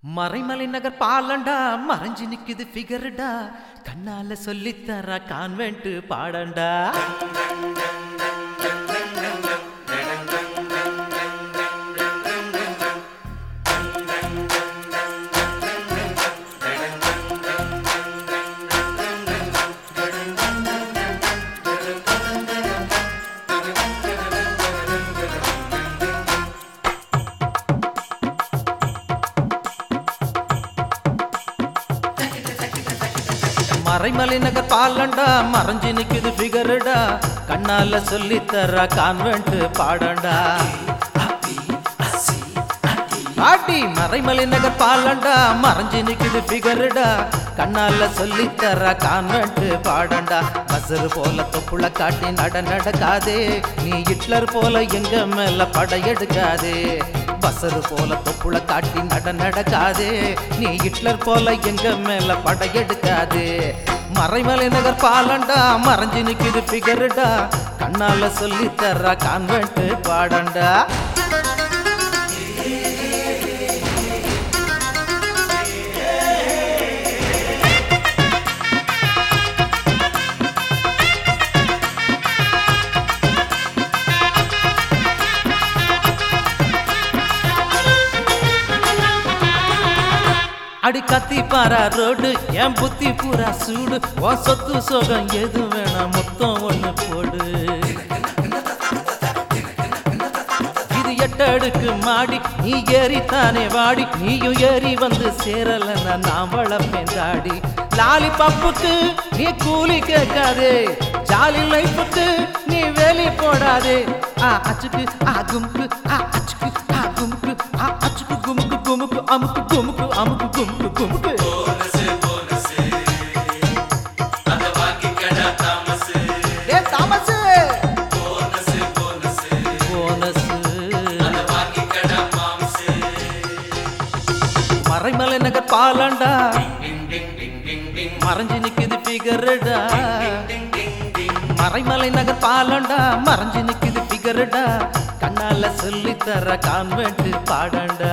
மறைமலை நகர் பாலண்டா மறைஞ்சு நிக்குது ஃபிகர்டா கண்ணால சொல்லித்தர கான்வென்ட் பாடண்டா மறைமலை நகர் பாலண்டா மறைஞ்சு நிக்குது ஃபிகர்டா கண்ணால சொல்லித்தர கான்வென்ட் பாடண்டா பாட்டி மறைமலை நகர் பாலண்டா மறைஞ்சு நிக்குது ஃபிகர்டா கண்ணால சொல்லித்தர கான்வென்ட் பாடண்டா பசரு போல தொப்புள காட்டி நட நடக்காதே நீ ஹிட்லர் போல எங்க மேல படையெடுக்காதே பசரு போல தொப்புள காட்டி நட நடக்காதே நீ ஹிட்லர் போல எங்க மேல படையெடுக்காதே மறைமலை நகர் பாலண்டா மறைஞ்சு நிக்குது ஃபிகர்டா கண்ணால சொல்லித்தர கான்வென்ட் பாடண்டா அடி கத்தி பாரா ரோடு என் புத்தி பூரா சூடு உன் சொத்து சோகம் எது வேணாம் மொத்தம் ஒண்ணு போடு இது எட்டடுக்கு மாடி நீ ஏறித்தானே வாடி நீயும் ஏறி வந்து சேரலன்னா நான் வளர்ப்பேன் தாடி லாலி பப்புக்கு நீ கூலி கேட்காதே ஜாலி லைஃபுக்கு நீ வேலி போடாதே ஆ அச்சுக்கு ஆ கும்கு ஆ அச்சுக்கு ஆ கும்கு ஆ அச்சுக்கு குமுக்கு குமுக்கு அமுக்கு குமுக்கு அமுக்கு குமுக்கு குமுக்கு டே தாமஸ் போனஸ் மறைமலை நகர் பாலண்டா மறைஞ்சு நிக்குது பிகரடா மறைமலை நகர் பாலண்டா மறைஞ்சு நிக்குது பிகரடா கண்ணால சொல்லித்தர கான்வென்ட் பாடண்டா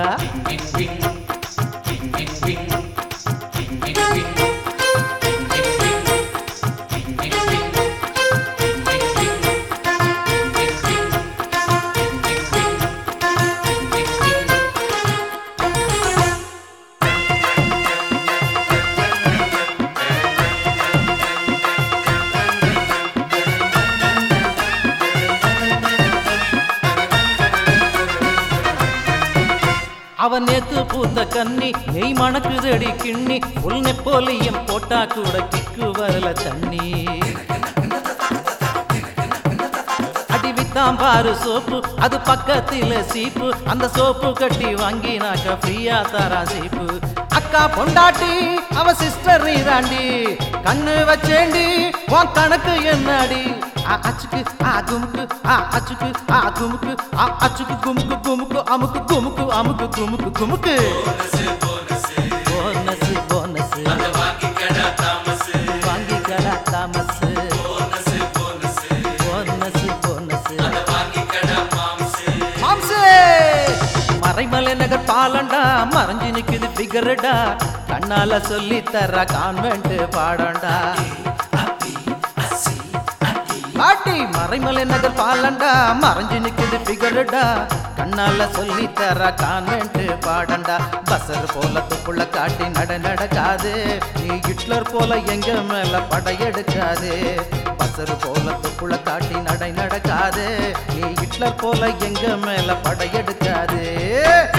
அவன் நேத்து பூத்த கன்னி நெய் மணக்குதடி கிண்ணி புல் நெப்போலியம் போட்டா கூட கிக்கு வரல தண்ணி அடி வித்தாம் பாரு சோப்பு அது பக்கத்தில சீப்பு அந்த சோப்பு கட்டி வாங்கினாக்க ஃப்ரீயா தரா சீப்பு அக்கா பொண்டாட்டி அவ சிஸ்டர் நீ தாண்டி கண்ணு வச்சேண்டி உன் கணக்கு என்னடி ஆ அச்சுக்கு ஆ குமுக்கு ஆ அச்சுக்கு ஆ குமுக்கு ஆ அச்சுக்கு குமுக்கு குமுக்கு அமுக்கு குமுக்கு அமுக்கு குமுக்கு குமுக்கு போனஸ் போனஸ் வாங்கிக்கடா தாமஸ் போனஸ் போனஸ் மாம்சே மறைமலை நகர் பாலண்டா மறைஞ்சு நிக்குது பிகரடா கண்ணால சொல்லி தர கான்வென்ட் பாடண்டா பாட்டி மறைமலை நகர் பாலண்டா மறைஞ்சு நிக்குது பிகரடா கண்ணால சொல்லி தர கான்வென்ட் பாடண்டா பசர் போல துப்புள்ள காட்டி நட நடக்காது நீ ஹிட்லர் போல எங்க மேல படையெடுக்காது பசர் போல துப்புள்ள காட்டி நடை நடக்காது நீ ஹிட்லர் போல எங்க மேல படையெடுக்காது